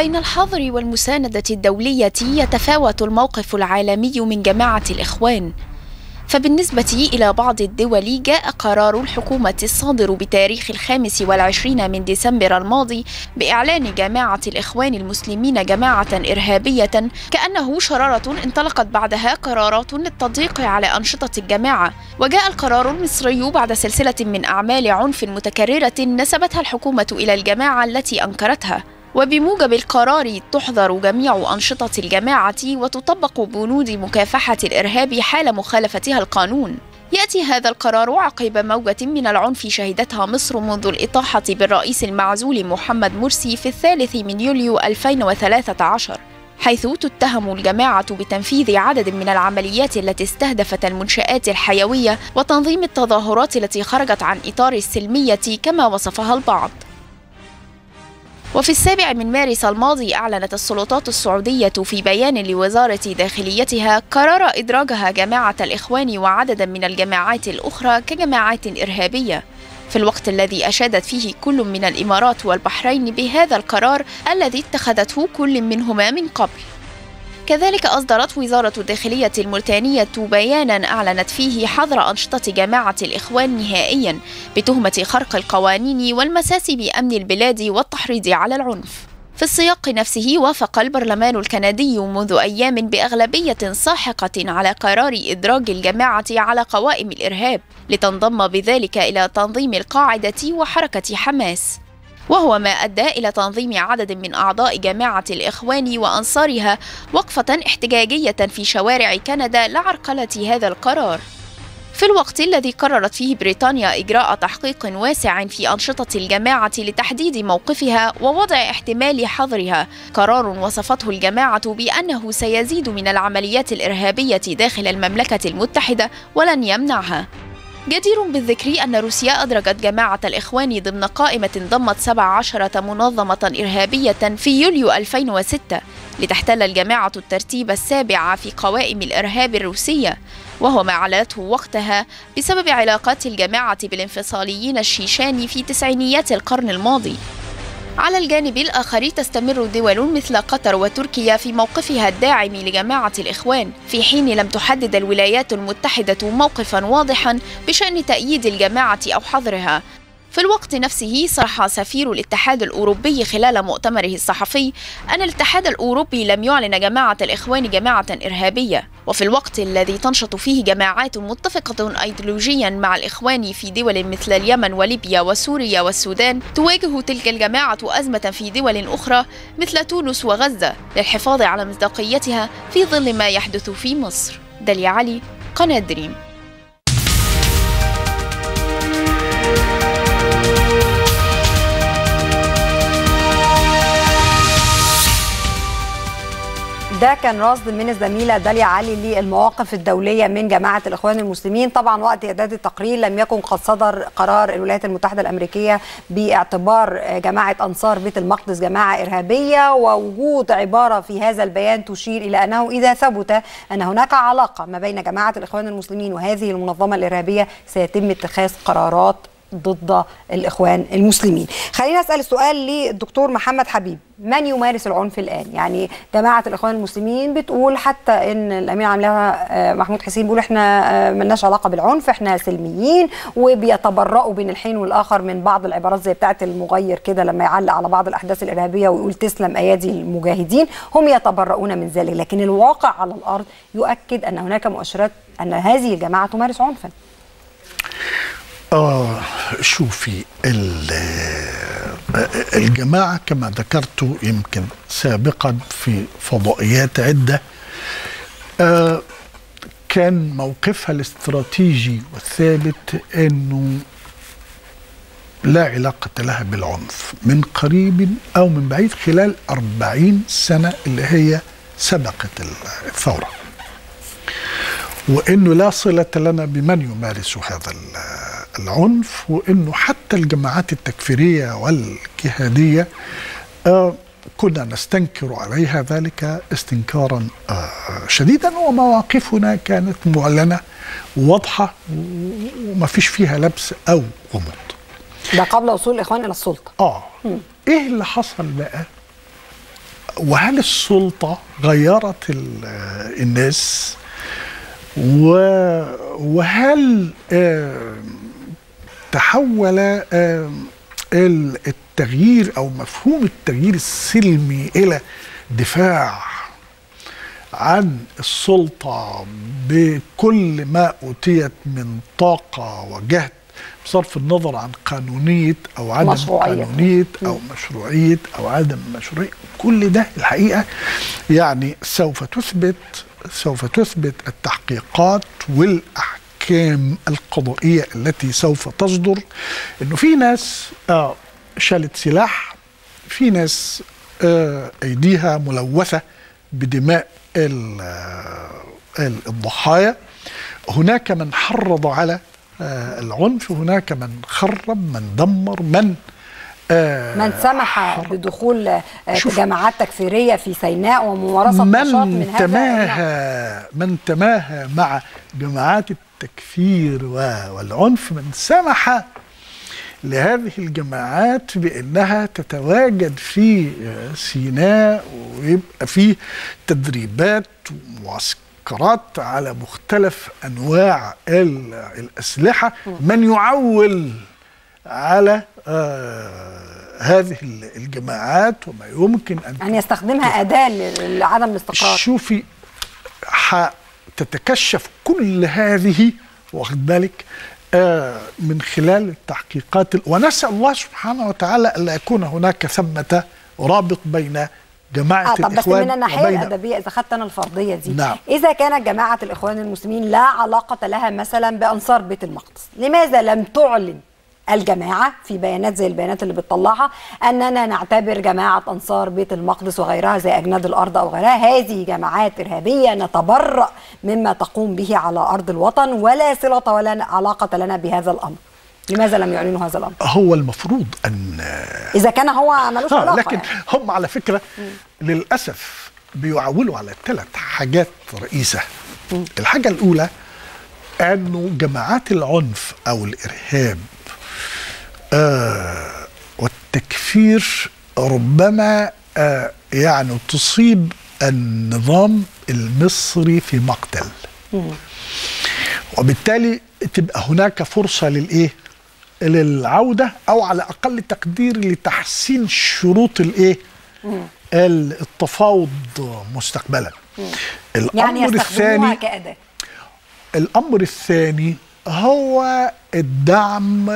بين الحظر والمساندة الدولية يتفاوت الموقف العالمي من جماعة الإخوان فبالنسبة إلى بعض الدول جاء قرار الحكومة الصادر بتاريخ الخامس والعشرين من ديسمبر الماضي بإعلان جماعة الإخوان المسلمين جماعة إرهابية كأنه شرارة انطلقت بعدها قرارات للتضييق على أنشطة الجماعة وجاء القرار المصري بعد سلسلة من أعمال عنف متكررة نسبتها الحكومة إلى الجماعة التي أنكرتها وبموجب القرار تحظر جميع أنشطة الجماعة وتطبق بنود مكافحة الإرهاب حال مخالفتها القانون يأتي هذا القرار عقب موجة من العنف شهدتها مصر منذ الإطاحة بالرئيس المعزول محمد مرسي في الثالث من يوليو 2013 حيث تتهم الجماعة بتنفيذ عدد من العمليات التي استهدفت المنشآت الحيوية وتنظيم التظاهرات التي خرجت عن إطار السلمية كما وصفها البعض وفي السابع من مارس الماضي أعلنت السلطات السعودية في بيان لوزارة داخليتها قرار إدراجها جماعة الإخوان وعددا من الجماعات الأخرى كجماعات إرهابية في الوقت الذي أشادت فيه كل من الإمارات والبحرين بهذا القرار الذي اتخذته كل منهما من قبل كذلك أصدرت وزارة الداخلية الموريتانية بيانا أعلنت فيه حظر أنشطة جماعة الإخوان نهائيا بتهمة خرق القوانين والمساس بأمن البلاد والتحريض على العنف في السياق نفسه وافق البرلمان الكندي منذ أيام بأغلبية ساحقة على قرار إدراج الجماعة على قوائم الإرهاب لتنضم بذلك إلى تنظيم القاعدة وحركة حماس وهو ما أدى إلى تنظيم عدد من أعضاء جماعة الإخوان وأنصارها وقفة احتجاجية في شوارع كندا لعرقلة هذا القرار في الوقت الذي قررت فيه بريطانيا إجراء تحقيق واسع في أنشطة الجماعة لتحديد موقفها ووضع احتمال حظرها قرار وصفته الجماعة بأنه سيزيد من العمليات الإرهابية داخل المملكة المتحدة ولن يمنعها جدير بالذكر أن روسيا أدرجت جماعة الإخوان ضمن قائمة ضمت 17 منظمة إرهابية في يوليو 2006 لتحتل الجماعة الترتيب السابع في قوائم الإرهاب الروسية وهو ما أعلنته وقتها بسبب علاقات الجماعة بالانفصاليين الشيشان في تسعينيات القرن الماضي على الجانب الآخر تستمر دول مثل قطر وتركيا في موقفها الداعم لجماعة الإخوان في حين لم تحدد الولايات المتحدة موقفا واضحا بشأن تأييد الجماعة أو حظرها في الوقت نفسه صرح سفير الاتحاد الأوروبي خلال مؤتمره الصحفي أن الاتحاد الأوروبي لم يعلن جماعة الإخوان جماعة إرهابية وفي الوقت الذي تنشط فيه جماعات متفقة أيديولوجيا مع الإخوان في دول مثل اليمن وليبيا وسوريا والسودان تواجه تلك الجماعة أزمة في دول أخرى مثل تونس وغزة للحفاظ على مصداقيتها في ظل ما يحدث في مصر داليا علي قناة دريم ده كان رصد من الزميلة داليا علي للمواقف الدولية من جماعة الإخوان المسلمين طبعا وقت إعداد التقرير لم يكن قد صدر قرار الولايات المتحدة الأمريكية باعتبار جماعة أنصار بيت المقدس جماعة إرهابية ووجود عبارة في هذا البيان تشير إلى أنه إذا ثبت أن هناك علاقة ما بين جماعة الإخوان المسلمين وهذه المنظمة الإرهابية سيتم اتخاذ قرارات ضد الإخوان المسلمين خلينا أسأل السؤال للدكتور محمد حبيب من يمارس العنف الآن يعني جماعة الإخوان المسلمين بتقول حتى إن الأمين عام لها محمود حسين بيقول إحنا ملناش علاقة بالعنف إحنا سلميين وبيتبرؤوا بين الحين والآخر من بعض العبارات زي بتاعة المغير كده لما يعلق على بعض الأحداث الإرهابية ويقول تسلم أيادي المجاهدين هم يتبرؤون من ذلك لكن الواقع على الأرض يؤكد أن هناك مؤشرات أن هذه الجماعة تمارس عنفا آه شوفي الجماعة كما ذكرت يمكن سابقا في فضائيات عدة آه كان موقفها الاستراتيجي والثابت أنه لا علاقة لها بالعنف من قريب أو من بعيد خلال أربعين سنة اللي هي سبقت الثورة وأنه لا صلة لنا بمن يمارس هذا العنف وانه حتى الجماعات التكفيريه والجهاديه آه كنا نستنكر عليها ذلك استنكارا آه شديدا ومواقفنا كانت معلنه واضحه وما فيش فيها لبس او غموض. ده قبل وصول الاخوان الى السلطه. اه م. ايه اللي حصل بقى؟ وهل السلطة غيرت ال- آه، الناس و- وهل آه، تحول آه، ال- التغيير أو مفهوم التغيير السلمي إلى دفاع عن السلطة بكل ما أوتيت من طاقة وجهد بصرف النظر عن قانونية أو عدم مشروعية. قانونية أو مشروعية أو عدم مشروعية كل ده الحقيقة يعني سوف تثبت سوف تثبت التحقيقات والأحكام القضائية التي سوف تصدر إنه في ناس آه شالت سلاح في ناس آه أيديها ملوثة بدماء ال- آه، الضحايا هناك من حرض على آه، العنف هناك من خرب من دمر من آه، من سمح بدخول آه، شوف. جماعات تكفيريه في سيناء وممارسه نشاط من من هذا النوع. تماهى من تماهى مع جماعات التكفير و- والعنف من سمح لهذه الجماعات بانها تتواجد في سيناء ويبقى في تدريبات ومعسكرات على مختلف انواع ال- الاسلحه من يعول على آه هذه الجماعات وما يمكن ان ان يستخدمها اداه ل- لعدم الاستقرار شوفي تتكشف كل هذه واخد بالك آه من خلال التحقيقات ال- ونسال الله سبحانه وتعالى الا يكون هناك ثمه رابط بين جماعه اه طب بس الاخوان من الناحيه وبين الادبيه اذا خدت انا الفرضيه دي نعم. اذا كانت جماعه الاخوان المسلمين لا علاقه لها مثلا بانصار بيت المقدس لماذا لم تعلن الجماعة في بيانات زي البيانات اللي بتطلعها أننا نعتبر جماعة أنصار بيت المقدس وغيرها زي أجناد الأرض أو غيرها هذه جماعات إرهابية نتبرأ مما تقوم به على أرض الوطن ولا صلة ولا علاقة لنا بهذا الأمر لماذا لم يعلنوا هذا الأمر هو المفروض ان إذا كان هو ملوش آه علاقة لكن يعني. هم على فكره للاسف بيعولوا على ثلاث حاجات رئيسه الحاجه الاولى انه جماعات العنف او الارهاب آه والتكفير ربما آه يعني تصيب النظام المصري في مقتل وبالتالي تبقى هناك فرصه للايه للعوده او على اقل تقدير لتحسين شروط الايه ال- التفاوض مستقبلا الامر يعني يستخدموها الثاني كأداة الامر الثاني هو الدعم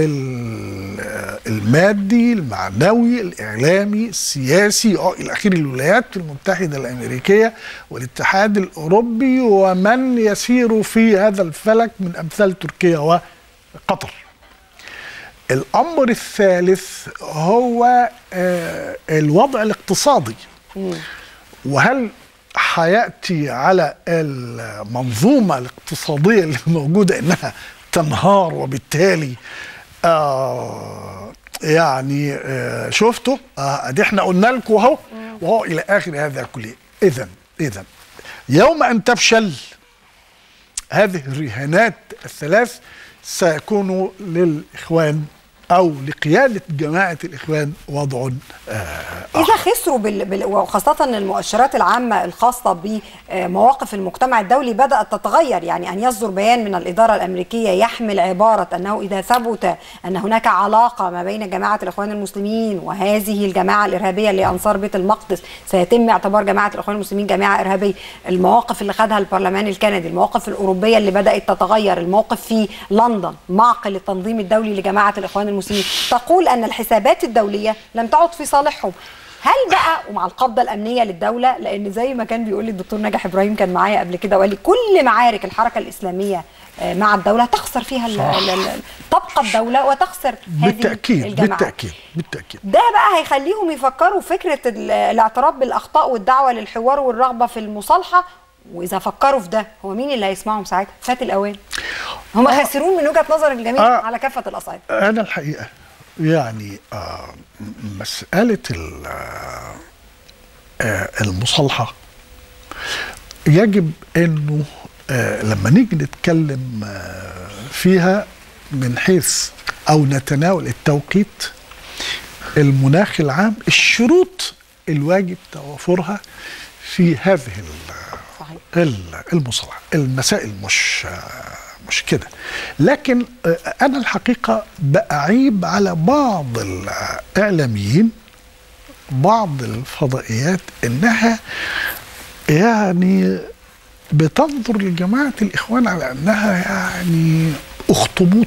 ال- المادي المعنوي الاعلامي السياسي أو الى اخره الولايات المتحده الامريكيه والاتحاد الاوروبي ومن يسير في هذا الفلك من امثال تركيا وقطر الامر الثالث هو آه، الوضع الاقتصادي وهل حياتي على المنظومه الاقتصاديه اللي موجوده انها تنهار وبالتالي آه يعني آه شفتوا آه ادي احنا قلنا لكم اهو وهو الى اخر هذا كله اذا اذا يوم ان تفشل هذه الرهانات الثلاث سيكون للاخوان او لقياده جماعه الاخوان وضع إذا خسروا بال... بال... وخاصة المؤشرات العامة الخاصة بمواقف المجتمع الدولي بدأت تتغير يعني أن يصدر بيان من الإدارة الأمريكية يحمل عبارة أنه إذا ثبت أن هناك علاقة ما بين جماعة الإخوان المسلمين وهذه الجماعة الإرهابية لأنصار بيت المقدس سيتم اعتبار جماعة الإخوان المسلمين جماعة إرهابية المواقف اللي خدها البرلمان الكندي المواقف الأوروبية اللي بدأت تتغير الموقف في لندن معقل التنظيم الدولي لجماعة الإخوان المسلمين تقول أن الحسابات الدولية لم تعد في صالحهم هل بقى ومع القبضه الامنيه للدوله لان زي ما كان بيقول لي الدكتور ناجح ابراهيم كان معايا قبل كده وقال لي كل معارك الحركه الاسلاميه آه، مع الدوله تخسر فيها ال- ال- ال- تبقى الدوله وتخسر هذه بالتاكيد الجماعات بالتاكيد بالتاكيد ده بقى هيخليهم يفكروا فكره ال- الاعتراف بالاخطاء والدعوه للحوار والرغبه في المصالحه واذا فكروا في ده هو مين اللي هيسمعهم ساعتها فات الاوان هم خاسرون من وجهه نظر الجميع آه. على كافه الاصعده انا الحقيقه يعني آه م- مساله ال- آه المصالحه يجب انه آه لما نيجي نتكلم آه فيها من حيث او نتناول التوقيت المناخ العام الشروط الواجب توافرها في هذه ال- صحيح. ال- المصطلح المسائل مش مش كده لكن آه، انا الحقيقه باعيب على بعض الاعلاميين بعض الفضائيات انها يعني بتنظر لجماعه الاخوان على انها يعني اخطبوط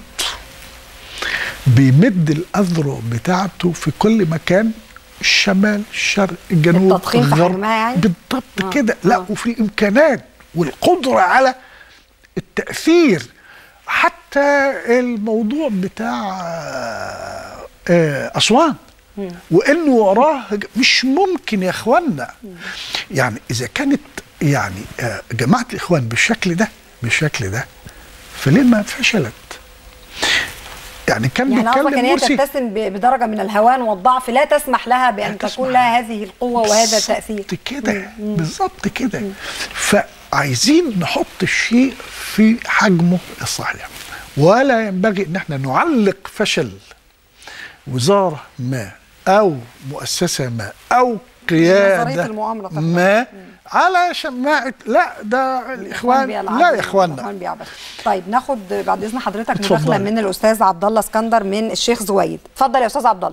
بيمد الاذرع بتاعته في كل مكان الشمال الشرق الجنوب التضخيم في الغرب. حجمها يعني؟ بالضبط آه، كده لا آه. وفي الامكانات والقدره على التاثير حتى الموضوع بتاع آه، آه، اسوان وانه وراه مش ممكن يا اخوانا يعني اذا كانت يعني آه، جماعه الاخوان بالشكل ده بالشكل ده فليه ما فشلت؟ يعني كان يعني قصدك ان بيتكلم هي مرسي تتسم ب- بدرجه من الهوان والضعف لا تسمح لها بان تسمح تكون لها. لها هذه القوه وهذا التاثير بالظبط كده بالظبط كده فعايزين نحط الشيء في حجمه الصحيح ولا ينبغي ان احنا نعلق فشل وزاره ما او مؤسسه ما او قياده نظرية المؤامرة طبعاً. ما على شماعه لا ده الاخوان بيلعبوا، لا يا اخوانا الإخوان بيعبثوا. طيب ناخد بعد اذن حضرتك اتفضل. مداخله من الاستاذ عبد الله اسكندر من الشيخ زويد اتفضل يا استاذ عبد الله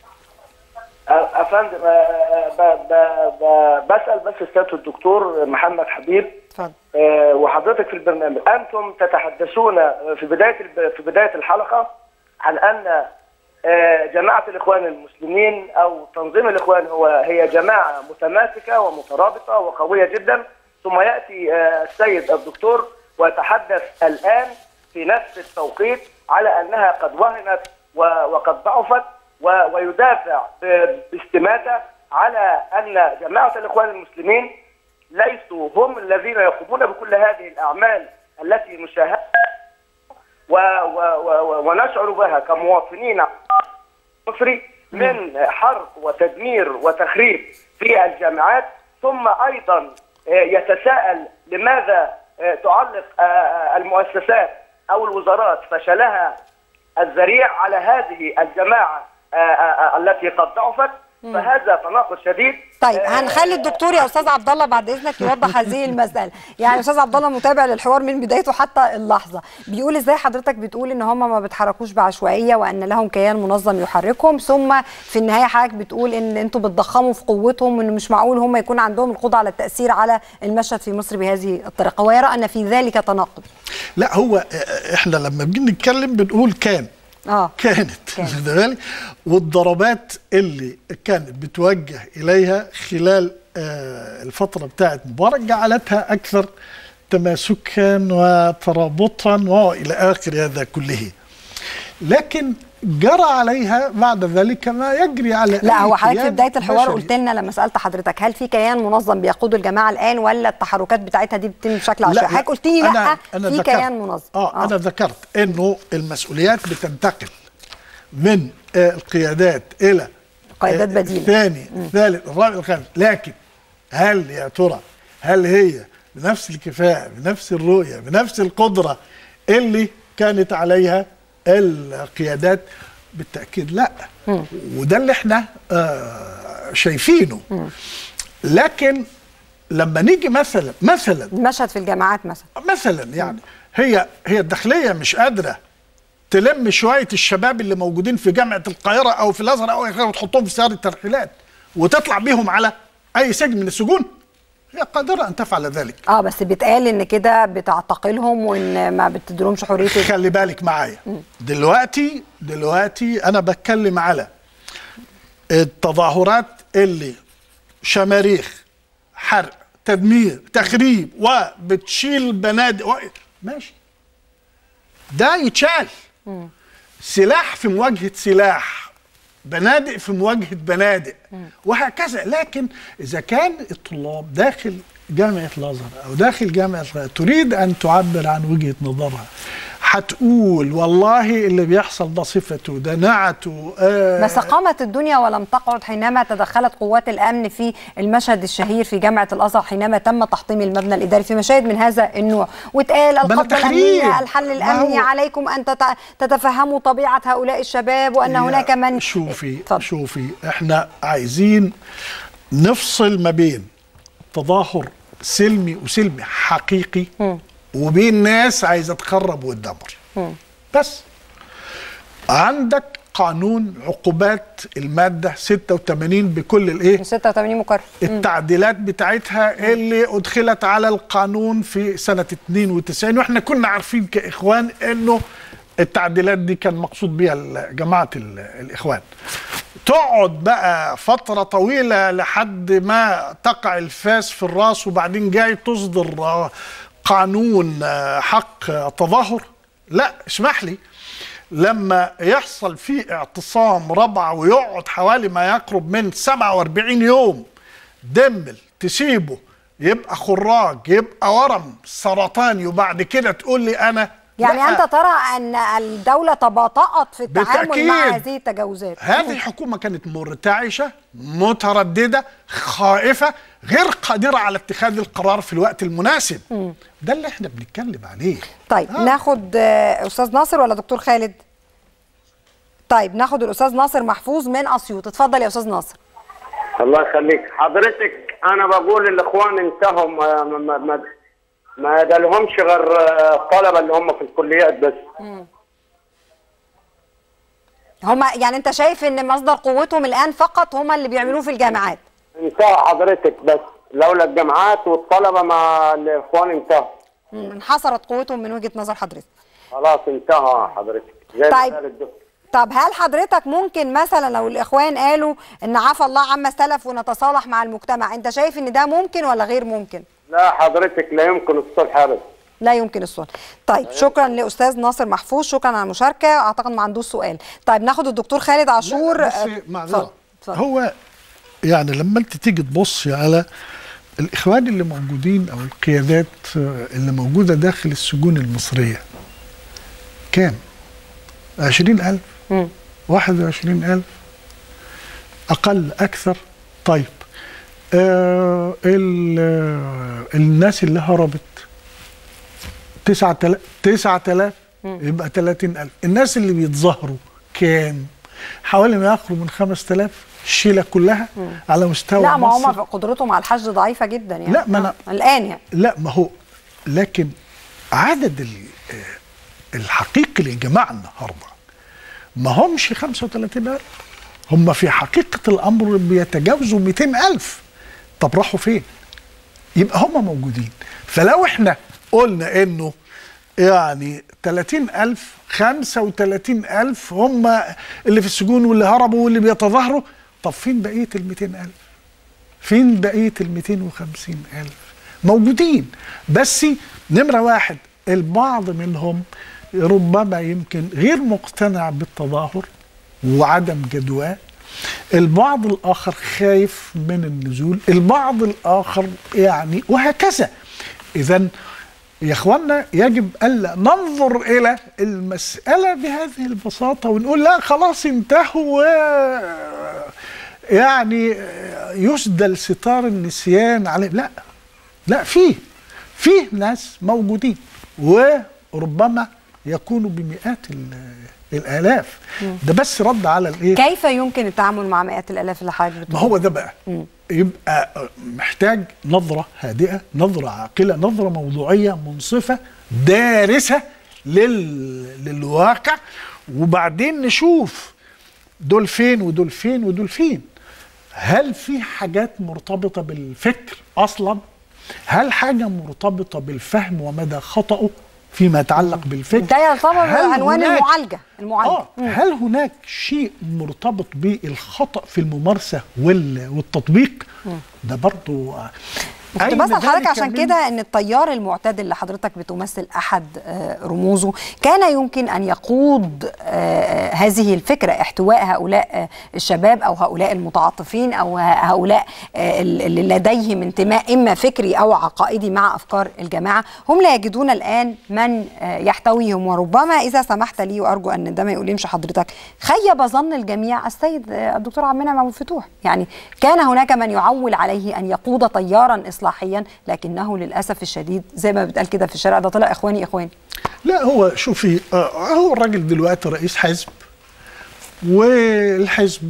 افندم آه، ب- ب- ب- بسال بس سياده الدكتور محمد حبيب اتفضل آه، وحضرتك في البرنامج انتم تتحدثون في بدايه الب- في بدايه الحلقه عن ان آه، جماعه الاخوان المسلمين او تنظيم الاخوان هو هي جماعه متماسكه ومترابطه وقويه جدا ثم ياتي آه، السيد الدكتور ويتحدث الان في نفس التوقيت على انها قد وهنت و- وقد ضعفت و- ويدافع ب- باستماته على ان جماعه الاخوان المسلمين ليسوا هم الذين يقومون بكل هذه الاعمال التي نشاهدها و و و ونشعر بها كمواطنين مصري من حرب وتدمير وتخريب في الجامعات ثم ايضا آه، يتساءل لماذا آه، تعلق آه، آه، المؤسسات او الوزارات فشلها الذريع على هذه الجماعه آه، آه، آه، التي قد ضعفت فهذا تناقض شديد طيب آه، هنخلي الدكتور يا استاذ عبد الله بعد اذنك يوضح هذه المساله يعني استاذ عبد الله متابع للحوار من بدايته حتى اللحظه بيقول ازاي حضرتك بتقول ان هم ما بيتحركوش بعشوائيه وان لهم كيان منظم يحركهم ثم في النهايه حضرتك بتقول ان انتوا بتضخموا في قوتهم وان مش معقول هم يكون عندهم القدره على التاثير على المشهد في مصر بهذه الطريقه ويرى ان في ذلك تناقض لا هو آه، احنا لما بنيجي نتكلم بنقول كان اه كانت كانت. واخد بالك؟ والضربات اللي كانت بتوجه اليها خلال آه، الفتره بتاعت مبارك جعلتها اكثر تماسكا وترابطا والى اخر هذا كله لكن جرى عليها بعد ذلك ما يجري على لا أي هو حضرتك في كيان بدايه الحوار بشري. قلت لنا لما سالت حضرتك هل في كيان منظم بيقود الجماعه الان ولا التحركات بتاعتها دي بتتم بشكل عشوائي حضرتك قلت لي لا أنا أنا في ذكرت كيان منظم آه, اه انا ذكرت انه المسؤوليات بتنتقل من آه القيادات الى قيادات آه، بديلة. الثاني الثالث الرابع الخامس لكن هل يا ترى هل هي بنفس الكفاءه بنفس الرؤيه بنفس القدره اللي كانت عليها القيادات بالتاكيد لا وده اللي احنا آه شايفينه لكن لما نيجي مثلا مثلا المشهد في الجامعات مثلا مثلا يعني هي هي الداخليه مش قادره تلم شويه الشباب اللي موجودين في جامعه القاهره او في الازهر او غيره وتحطهم في سياره الترحيلات وتطلع بيهم على اي سجن من السجون هي قادره ان تفعل ذلك اه بس بيتقال ان كده بتعتقلهم وان ما بتديلهمش حريه خلي بالك معايا دلوقتي دلوقتي انا بتكلم على التظاهرات اللي شماريخ حرق تدمير تخريب وبتشيل بنادق و... ماشي ده يتشال سلاح في مواجهه سلاح بنادق في مواجهه بنادق وهكذا لكن اذا كان الطلاب داخل جامعه الازهر او داخل جامعه القاهرة تريد ان تعبر عن وجهه نظرها هتقول والله اللي بيحصل ده صفته ده نعته آه بس قامت الدنيا ولم تقعد حينما تدخلت قوات الامن في المشهد الشهير في جامعه الازهر حينما تم تحطيم المبنى الاداري في مشاهد من هذا النوع واتقال القبضه تخريب. الامنيه الحل ما الامني هو- عليكم ان تت- تتفهموا طبيعه هؤلاء الشباب وان يا هناك من شوفي اتفضل. شوفي احنا عايزين نفصل ما بين تظاهر سلمي وسلمي حقيقي وبين ناس عايزه تخرب وتدمر بس عندك قانون عقوبات الماده 86 بكل الايه 86 مقرر التعديلات بتاعتها اللي ادخلت على القانون في سنه 92 واحنا كنا عارفين كاخوان انه التعديلات دي كان مقصود بيها ال- جماعه ال- الاخوان تقعد بقى فترة طويلة لحد ما تقع الفاس في الراس وبعدين جاي تصدر آه، قانون آه، حق آه، تظاهر لا اسمح لي لما يحصل فيه اعتصام ربع ويقعد حوالي ما يقرب من 47 يوم دمل تسيبه يبقى خراج يبقى ورم سرطاني وبعد كده تقول لي انا يعني لا. انت ترى ان الدوله تباطأت في التعامل بالتأكيد. مع هذه التجاوزات هذه الحكومة كانت مرتعشة مترددة خائفة غير قادرة على اتخاذ القرار في الوقت المناسب ده اللي احنا بنتكلم عليه طيب آه. ناخد آه، استاذ ناصر ولا دكتور خالد طيب ناخد الاستاذ ناصر محفوظ من اسيوط اتفضل يا استاذ ناصر الله يخليك حضرتك انا بقول الاخوان انتهوا ما ما ما, ما دلهمش غير آه، الطلبه اللي هم في الكليات بس هما يعني انت شايف ان مصدر قوتهم الان فقط هما اللي بيعملوه في الجامعات انتهى حضرتك بس لولا الجامعات والطلبه ما الاخوان انتهوا مم، انحصرت قوتهم من وجهه نظر حضرتك خلاص انتهى حضرتك زي ما طيب. قال الدكتور طب هل حضرتك ممكن مثلا لو الاخوان قالوا ان عفى الله عما سلف ونتصالح مع المجتمع انت شايف ان ده ممكن ولا غير ممكن لا حضرتك لا يمكن الصلح ابدا لا يمكن الصلح طيب شكرا لاستاذ ناصر محفوظ شكرا على المشاركه اعتقد ما عندوش سؤال طيب ناخد الدكتور خالد عاشور لا، بس آه، معذرة. اتفضل، اتفضل. هو يعني لما انت تيجي تبص على الاخوان اللي موجودين او القيادات آه، اللي موجوده داخل السجون المصريه كام؟ 20000 مم. 21000 اقل اكثر طيب آه ال- آه، الناس اللي هربت 9000 9000 يبقى 30000 الناس اللي بيتظاهروا كام حوالي ما يقرب من 5000 الشيله كلها على مستوى لا ما مصر هم قدرتهم على الحشد ضعيفه جدا يعني لا، ما أنا- آه، الان يعني لا ما هو لكن عدد ال- آه، الحقيقي للجماعه النهارده ما همش 35000 هم في حقيقه الامر بيتجاوزوا 200000 طب راحوا فين؟ يبقى هم موجودين فلو احنا قلنا انه يعني 30000 35000 هم اللي في السجون واللي هربوا واللي بيتظاهروا طب فين بقيه ال 200000 فين بقيه ال 250 الف موجودين بس نمره واحد البعض منهم ربما يمكن غير مقتنع بالتظاهر وعدم جدواه البعض الاخر خايف من النزول البعض الاخر يعني وهكذا اذا يا اخوانا يجب الا ننظر الى المساله بهذه البساطه ونقول لا خلاص انتهوا و- يعني يسدل ستار النسيان عليه لا لا فيه فيه ناس موجودين وربما يكونوا بمئات ال- الالاف ده بس رد على الايه كيف يمكن التعامل مع مئات الالاف اللي حضرتك ما بتقول هو ده بقى يبقى محتاج نظرة هادئة نظرة عاقلة نظرة موضوعية منصفة دارسة لل... للواقع وبعدين نشوف دول فين ودول فين ودول فين هل في حاجات مرتبطة بالفكر أصلا هل حاجة مرتبطة بالفهم ومدى خطأه فيما يتعلق بالفكر ده يعتبر هل عنوان هناك- المعالجه المعالجه آه هل هناك شيء مرتبط بالخطأ في الممارسة وال- والتطبيق ده برضو كنت أين بسأل حضرتك ذلك عشان من- كده ان التيار المعتدل اللي حضرتك بتمثل احد آه، رموزه كان يمكن ان يقود آه، هذه الفكره احتواء هؤلاء آه، الشباب او هؤلاء المتعاطفين او هؤلاء آه، اللي لديهم انتماء اما فكري او عقائدي مع افكار الجماعه هم لا يجدون الان من آه، يحتويهم وربما اذا سمحت لي وارجو ان ده ما يؤلمش حضرتك خيب ظن الجميع السيد آه، الدكتور عبد المنعم ابو الفتوح يعني كان هناك من يعول عليه ان يقود تيارا اصلاحيا لكنه للاسف الشديد زي ما بتقال كده في الشارع ده طلع اخواني اخواني لا هو شوفي آه، هو الراجل دلوقتي رئيس حزب والحزب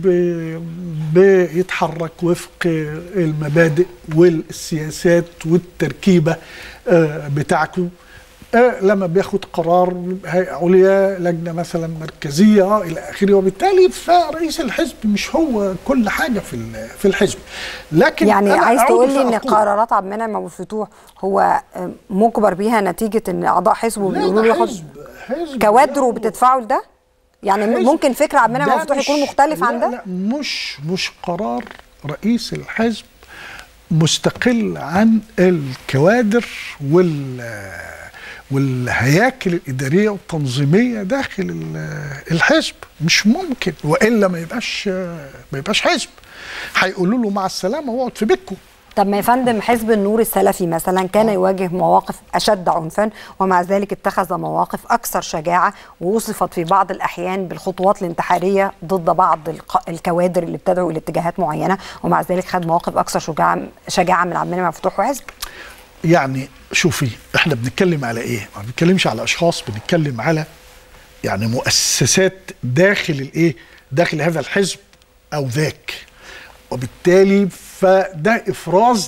بيتحرك وفق المبادئ والسياسات والتركيبه آه، بتاعته آه، لما بياخد قرار هيئه عليا لجنه مثلا مركزيه الى اخره وبالتالي فرئيس الحزب مش هو كل حاجه في ال- في الحزب لكن يعني أنا عايز أعود تقول لي ان فأقول- قرارات عبد المنعم ابو الفتوح هو مجبر بيها نتيجه ان اعضاء حزبه لا، بيقولوا ده له ياخد حزب حزب كوادر له- وبتدفعوا لده يعني حزب. ممكن فكره عبد المنعم ده ابو الفتوح مش- يكون مختلف عن لا ده لا مش مش قرار رئيس الحزب مستقل عن الكوادر وال والهياكل الاداريه والتنظيميه داخل ال- الحزب مش ممكن والا ما يبقاش ما يبقاش حزب هيقولوا له مع السلامه واقعد في بيتكم طب ما يا فندم حزب النور السلفي مثلا كان يواجه مواقف اشد عنفا ومع ذلك اتخذ مواقف اكثر شجاعه ووصفت في بعض الاحيان بالخطوات الانتحاريه ضد بعض الق- الكوادر اللي بتدعو الى اتجاهات معينه ومع ذلك خد مواقف اكثر شجاعه شجاعه من عبد المنعم مفتوح وحزب يعني شوفي احنا بنتكلم على ايه؟ ما بنتكلمش على اشخاص بنتكلم على يعني مؤسسات داخل الايه؟ داخل هذا الحزب او ذاك. وبالتالي فده افراز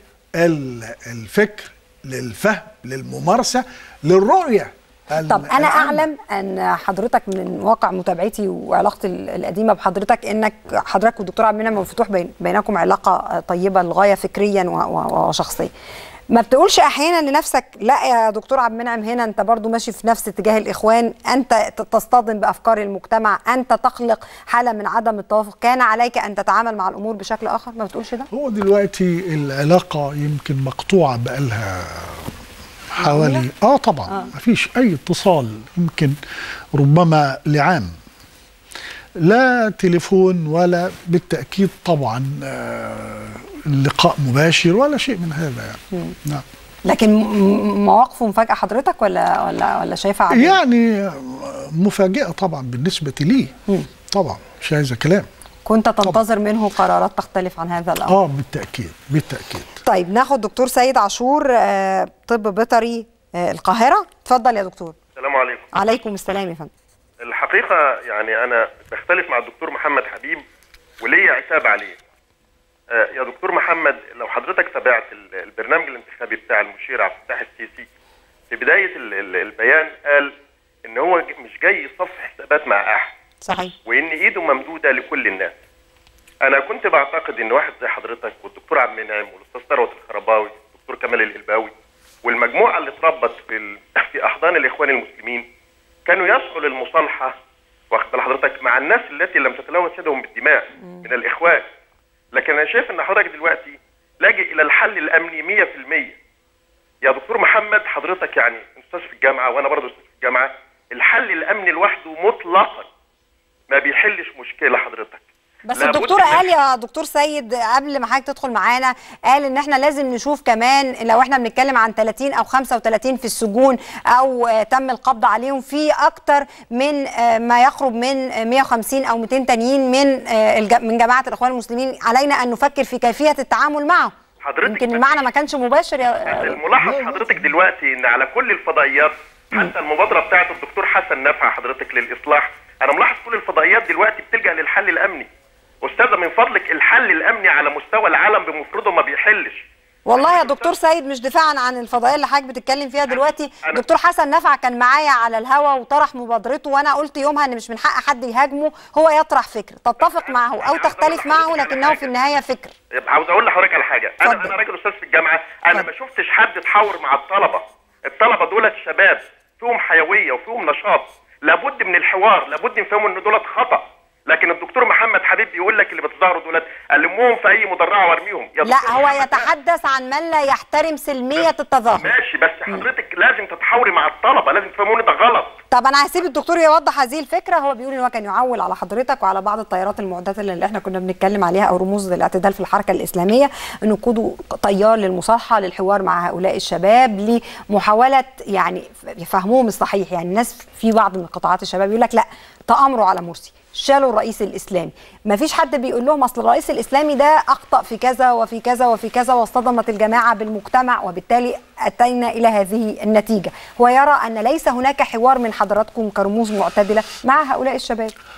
للفكر للفهم للممارسه للرؤيه طب انا اعلم ان حضرتك من واقع متابعتي وعلاقتي ال- القديمه بحضرتك انك حضرتك والدكتور عبد المنعم مفتوح بين بينكم علاقه طيبه للغايه فكريا و- و- وشخصيا ما بتقولش احيانا لنفسك لا يا دكتور عبد المنعم هنا انت برضو ماشي في نفس اتجاه الاخوان انت ت- تصطدم بافكار المجتمع انت تخلق حاله من عدم التوافق كان عليك ان تتعامل مع الامور بشكل اخر ما بتقولش ده هو دلوقتي العلاقه يمكن مقطوعه بقالها حوالي اه طبعا آه. مفيش اي اتصال يمكن ربما لعام لا تليفون ولا بالتاكيد طبعا آه لقاء مباشر ولا شيء من هذا يعني نعم لكن م- م- مواقفه مفاجاه حضرتك ولا ولا ولا شايفها عادية؟ يعني مفاجاه طبعا بالنسبه لي طبعا مش عايزه كلام كنت تنتظر منه قرارات تختلف عن هذا الامر اه بالتاكيد بالتاكيد طيب ناخد دكتور سيد عاشور آه، طب بيطري آه، القاهره اتفضل يا دكتور السلام عليكم عليكم السلام يا فندم الحقيقة يعني أنا بختلف مع الدكتور محمد حبيب وليا عتاب عليه آه، يا دكتور محمد لو حضرتك تابعت ال- البرنامج الانتخابي بتاع المشير عبد الفتاح السيسي في بداية ال- ال- البيان قال إن هو ج- مش جاي يصفي حسابات مع أحد صحيح وإن إيده ممدودة لكل الناس أنا كنت بعتقد إن واحد زي حضرتك والدكتور عبد المنعم والأستاذ ثروت الخرباوي والدكتور كمال الإلباوي والمجموعة اللي اتربت في ال... في أحضان الإخوان المسلمين كانوا يسعوا للمصالحة واخد بال حضرتك مع الناس التي لم تتلوث يدهم بالدماء من الإخوان لكن أنا شايف إن حضرتك دلوقتي لاجئ إلى الحل الأمني 100% يا دكتور محمد حضرتك يعني أستاذ في الجامعة وأنا برضه أستاذ في الجامعة الحل الأمني لوحده مطلقا ما بيحلش مشكلة حضرتك بس لابد الدكتور إن قال يا دكتور سيد قبل ما حضرتك تدخل معانا قال ان احنا لازم نشوف كمان لو احنا بنتكلم عن 30 او 35 في السجون او آه، تم القبض عليهم في اكتر من آه، ما يقرب من آه، 150 او 200 تانيين من آه، الج- من جماعه الاخوان المسلمين علينا ان نفكر في كيفيه التعامل معهم حضرتك يمكن ما المعنى ما كانش مباشر يا الملاحظ حضرتك دلوقتي ان على كل الفضائيات حتى المبادره بتاعت الدكتور حسن نفع حضرتك للاصلاح انا ملاحظ كل الفضائيات دلوقتي بتلجا للحل الامني استاذه من فضلك الحل الامني على مستوى العالم بمفرده ما بيحلش والله يا دكتور سيد مش دفاعا عن الفضائيه اللي حضرتك بتتكلم فيها دلوقتي أنا- دكتور حسن نفع كان معايا على الهوا وطرح مبادرته وانا قلت يومها ان مش من حق حد يهاجمه هو يطرح فكر تتفق معه او تختلف معه لكنه في النهايه فكر يبقى عاوز اقول لحضرتك على حاجه انا اتفضل. انا راجل استاذ في الجامعه انا اتفضل. ما شفتش حد اتحاور مع الطلبه الطلبه دولت شباب فيهم حيويه وفيهم نشاط لابد من الحوار لابد نفهموا ان دولت خطا لكن الدكتور محمد حبيب بيقول لك اللي بتظاهروا دولت الموهم في اي مدرعه وارميهم يا لا دكتور هو محمد، يتحدث عن من لا يحترم سلميه التظاهر ماشي بس حضرتك لازم تتحاوري مع الطلبه لازم تفهموا ان ده غلط طب انا هسيب الدكتور يوضح هذه الفكره هو بيقول ان هو كان يعول على حضرتك وعلى بعض التيارات المعتدله اللي احنا كنا بنتكلم عليها او رموز الاعتدال في الحركه الاسلاميه انه قودوا تيار للمصالحه للحوار مع هؤلاء الشباب لمحاوله يعني فهمهم الصحيح يعني الناس في بعض من قطاعات الشباب يقول لك لا تامروا على مرسي شالوا الرئيس الاسلامي ما فيش حد بيقول لهم اصل الرئيس الاسلامي ده اخطا في كذا وفي كذا وفي كذا واصطدمت الجماعه بالمجتمع وبالتالي اتينا الى هذه النتيجه هو يرى ان ليس هناك حوار من حضراتكم كرموز معتدله مع هؤلاء الشباب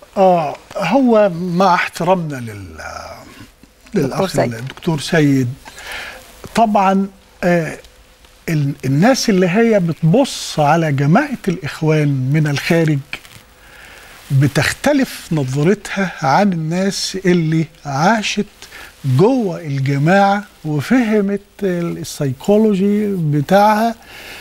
اه هو مع احترامنا لل للاخ سيد. الدكتور سيد طبعا آه ال- الناس اللي هي بتبص على جماعه الاخوان من الخارج بتختلف نظرتها عن الناس اللي عاشت جوه الجماعه وفهمت ال- السيكولوجي بتاعها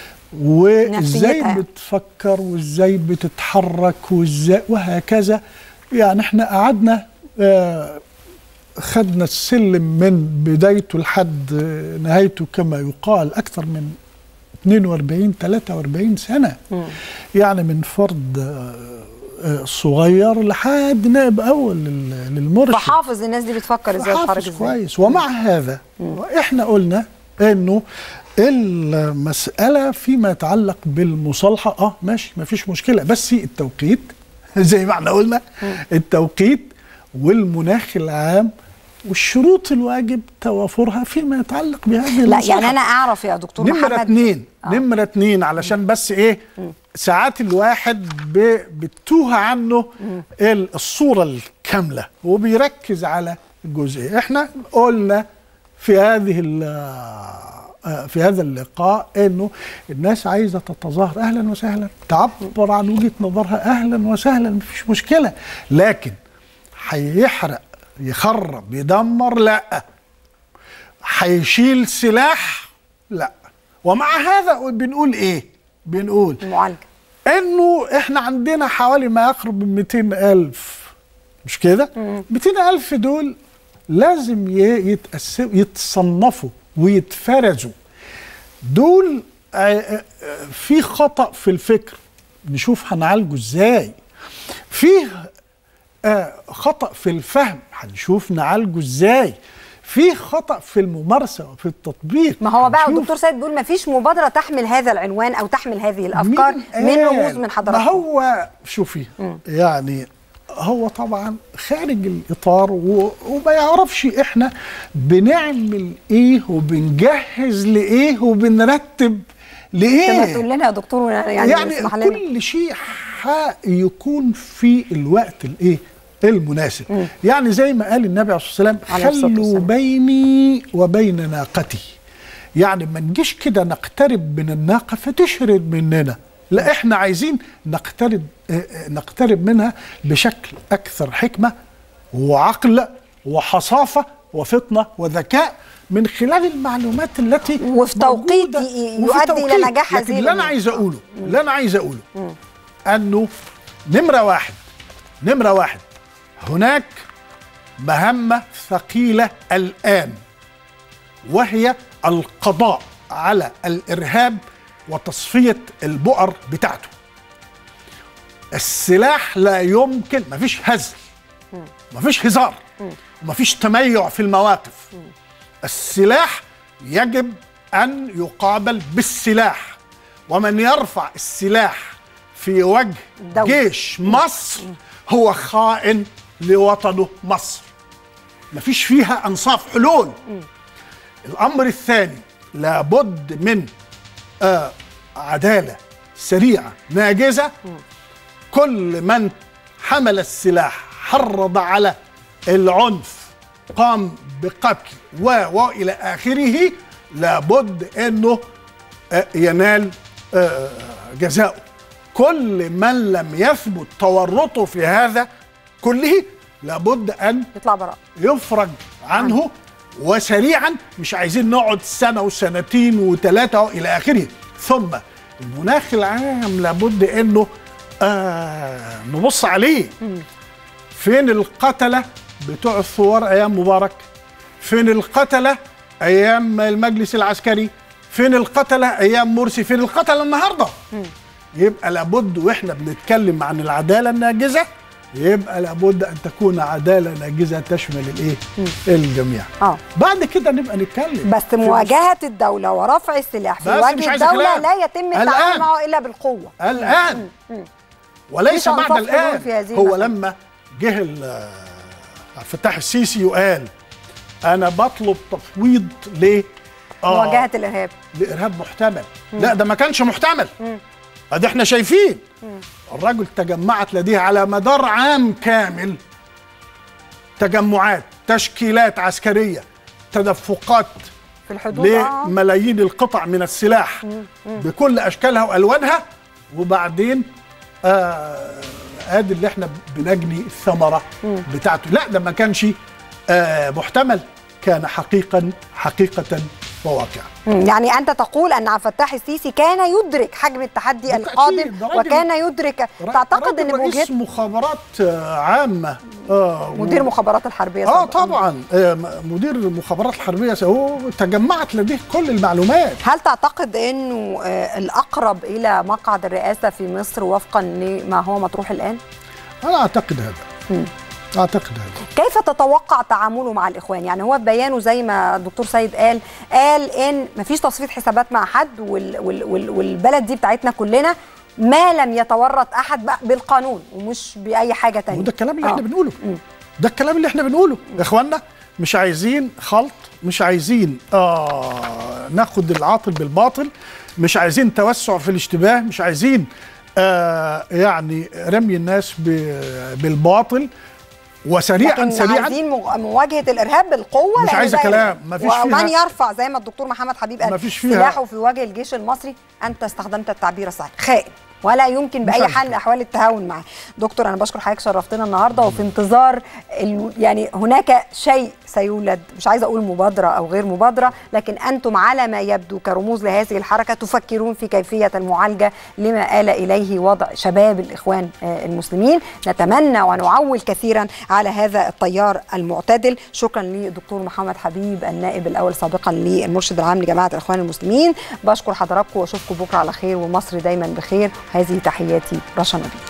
وازاي نفسيتها. بتفكر وازاي بتتحرك وازاي وهكذا يعني احنا قعدنا آه خدنا السلم من بدايته لحد آه، نهايته كما يقال اكثر من 42 43 سنه يعني من فرد آه، آه، صغير لحد نائب اول لل- للمرشد فحافظ الناس دي بتفكر ازاي وتتحرك حافظ ازاي كويس ومع هذا احنا قلنا انه المسألة فيما يتعلق بالمصالحة اه ماشي ما فيش مشكلة بس التوقيت زي ما احنا قلنا التوقيت والمناخ العام والشروط الواجب توافرها فيما يتعلق بهذه لا المصالحة يعني انا اعرف يا دكتور نمرة محمد اتنين نمرة اتنين علشان بس ايه ساعات الواحد ب- بتوه عنه ال- الصورة الكاملة وبيركز على الجزئية احنا قلنا في هذه ال- آه، في هذا اللقاء انه الناس عايزه تتظاهر اهلا وسهلا تعبر عن وجهه نظرها اهلا وسهلا مفيش مشكله لكن هيحرق يخرب يدمر لا هيشيل سلاح لا ومع هذا بنقول ايه بنقول المعالجه انه احنا عندنا حوالي ما يقرب من 200 الف مش كده 200 الف دول لازم ي- يتقسم يتصنفوا ويتفرزوا دول آه، آه، آه، في خطأ في الفكر نشوف هنعالجه ازاي فيه آه، خطأ في الفهم هنشوف نعالجه ازاي في خطأ في الممارسة وفي التطبيق ما هو بقى هنشوف الدكتور سيد بيقول ما فيش مبادره تحمل هذا العنوان او تحمل هذه الافكار مين من قال؟ رموز من ما حضراتكم هو شوفي يعني هو طبعا خارج الاطار و... وما يعرفش احنا بنعمل ايه وبنجهز لايه وبنرتب كما لايه تقول لنا يا دكتور يعني, يعني اسمح لنا كل شيء هيكون في الوقت الايه المناسب يعني زي ما قال النبي عليه الصلاه والسلام عليه الصلاة خلوا والسلام. بيني وبين ناقتي يعني ما نجيش كده نقترب من الناقه فتشرد مننا لا احنا عايزين نقترب آه، آه، نقترب منها بشكل اكثر حكمه وعقل وحصافه وفطنه وذكاء من خلال المعلومات التي وفي توقيت موجودة. ي- وفي يؤدي إلى توقيت. نجاح لكن هذه اللي انا الأمور. عايز اقوله اللي انا عايز اقوله انه نمره واحد نمره واحد هناك مهمه ثقيله الان وهي القضاء على الارهاب وتصفيه البؤر بتاعته السلاح لا يمكن مفيش هزل مفيش هزار مفيش تميع في المواقف السلاح يجب ان يقابل بالسلاح ومن يرفع السلاح في وجه الدولة. جيش مصر هو خائن لوطنه مصر مفيش فيها انصاف حلول الامر الثاني لابد من آه عداله سريعه ناجزه كل من حمل السلاح حرض على العنف قام بقتل و والى اخره لابد انه آه، ينال آه، جزاؤه كل من لم يثبت تورطه في هذا كله لابد ان يطلع براء يفرج عنه وسريعا مش عايزين نقعد سنه وسنتين وثلاثه الى اخره ثم المناخ العام لابد انه آه نبص عليه فين القتله بتوع الثوار ايام مبارك فين القتله ايام المجلس العسكري فين القتله ايام مرسي فين القتله النهارده يبقى لابد واحنا بنتكلم عن العداله الناجزه يبقى لابد ان تكون عداله ناجزه تشمل الايه؟ الجميع. اه بعد كده نبقى نتكلم بس في مواجهه الدوله ورفع السلاح في بس مش وجه عايزة الدوله كلام. لا يتم التعامل الآن. معه الا بالقوه الان مفيش وليس بعد أنصاف حلول الان في هذه هو المسألة. لما جه ال- عبد الفتاح السيسي وقال انا بطلب تفويض ل آه، مواجهه الارهاب لارهاب محتمل لا ده ما كانش محتمل ادي احنا شايفين الرجل تجمعت لديه على مدار عام كامل تجمعات تشكيلات عسكريه تدفقات في الحدود آه. لملايين القطع من السلاح بكل اشكالها والوانها وبعدين آه ادي اللي احنا بنجني الثمره بتاعته لا ده ما كانش آه محتمل كان حقيقا حقيقه وواقعا مم. يعني انت تقول ان عبد الفتاح السيسي كان يدرك حجم التحدي بالتأكيد، القادم ده راجل- وكان يدرك تعتقد ان راجل رئيس بوجهه مخابرات آه، عامه آه مدير مخابرات الحربيه اه سابقاً. طبعا آه م- مدير المخابرات الحربيه هو تجمعت لديه كل المعلومات هل تعتقد انه آه، الاقرب الى مقعد الرئاسه في مصر وفقا لما هو مطروح الان انا اعتقد هذا اعتقد هذا كيف تتوقع تعامله مع الاخوان يعني هو في بيانه زي ما الدكتور سيد قال قال ان مفيش تصفيه حسابات مع حد وال وال وال والبلد دي بتاعتنا كلنا ما لم يتورط احد بقى بالقانون ومش باي حاجه تانية وده الكلام اللي آه. احنا بنقوله ده الكلام اللي احنا بنقوله يا اخوانا مش عايزين خلط مش عايزين آه ناخد العاطل بالباطل مش عايزين توسع في الاشتباه مش عايزين آه يعني رمي الناس ب- بالباطل وسريعا لكن سريعا عايزين مو- مواجهه الارهاب بالقوه مش لأن عايزة ده كلام، إرهاب. مفيش ومن فيها- يرفع زي ما الدكتور محمد حبيب قال مفيش فيها- سلاحه في وجه الجيش المصري انت استخدمت التعبير الصحيح خائن ولا يمكن باي عايزة حال من الاحوال التهاون معاه دكتور انا بشكر حضرتك شرفتنا النهارده وفي انتظار ال... يعني هناك شيء سيولد مش عايزه اقول مبادره او غير مبادره لكن انتم على ما يبدو كرموز لهذه الحركه تفكرون في كيفيه المعالجه لما آل اليه وضع شباب الاخوان آه، المسلمين نتمنى ونعول كثيرا على هذا التيار المعتدل شكرا للدكتور محمد حبيب النائب الاول سابقا للمرشد العام لجماعه الاخوان المسلمين بشكر حضراتكم واشوفكم بكره على خير ومصر دايما بخير هذه تحياتي رشا نبيل